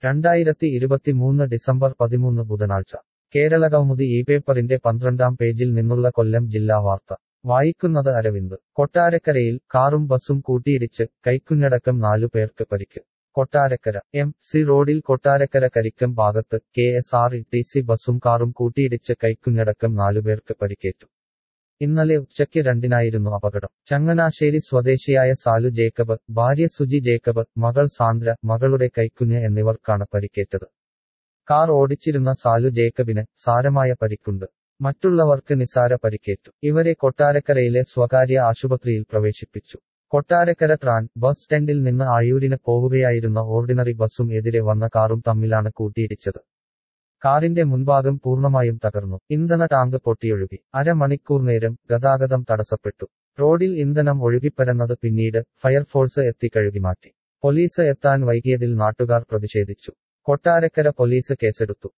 രണ്ടായിരത്തി ഇരുപത്തിമൂന്ന് ഡിസംബർ പതിമൂന്ന് ബുധനാഴ്ച കേരളകൗമുദി ഈ പേപ്പറിന്റെ പന്ത്രണ്ടാം പേജിൽ നിന്നുള്ള കൊല്ലം ജില്ലാ വാർത്ത വായിക്കുന്നത് അരവിന്ദ് കൊട്ടാരക്കരയിൽ കാറും ബസും കൂട്ടിയിടിച്ച് കൈക്കുഞ്ഞടക്കം നാലു പേർക്ക് പരിക്ക് കൊട്ടാരക്കര എം സി റോഡിൽ കൊട്ടാരക്കര കരിക്കം ഭാഗത്ത് K S R T C ബസും കാറും കൂട്ടിയിടിച്ച് കൈക്കുഞ്ഞടക്കം നാലുപേർക്ക് പരിക്കേറ്റു ഇന്നലെ ഉച്ചയ്ക്ക് രണ്ടിനായിരുന്നു അപകടം ചങ്ങനാശ്ശേരി സ്വദേശിയായ സാലു ജേക്കബ് ഭാര്യ സുജി ജേക്കബ് മകൾ സാന്ദ്ര മകളുടെ കൈക്കുഞ്ഞ് എന്നിവർക്കാണ് പരിക്കേറ്റത് കാർ ഓടിച്ചിരുന്ന സാലു ജേക്കബിന് സാരമായ പരിക്കുണ്ട് മറ്റുള്ളവർക്ക് നിസാര പരിക്കേറ്റു ഇവരെ കൊട്ടാരക്കരയിലെ സ്വകാര്യ ആശുപത്രിയിൽ പ്രവേശിപ്പിച്ചു കൊട്ടാരക്കര ട്രാൻ ബസ് സ്റ്റാൻഡിൽ നിന്ന് ആയൂരിന് പോവുകയായിരുന്ന ഓർഡിനറി ബസും എതിരെ വന്ന കാറും തമ്മിലാണ് കൂട്ടിയിടിച്ചത് കാറിന്റെ മുൻഭാഗം പൂർണ്ണമായും തകർന്നു ഇന്ധന ടാങ്ക് പൊട്ടിയൊഴുകി അരമണിക്കൂർ നേരം ഗതാഗതം തടസ്സപ്പെട്ടു റോഡിൽ ഇന്ധനം ഒഴുകിപ്പരന്നത് പിന്നീട് ഫയർഫോഴ്സ് എത്തി കഴുകിമാറ്റി പോലീസ് എത്താൻ വൈകിയതിൽ നാട്ടുകാർ പ്രതിഷേധിച്ചു കൊട്ടാരക്കര പോലീസ് കേസെടുത്തു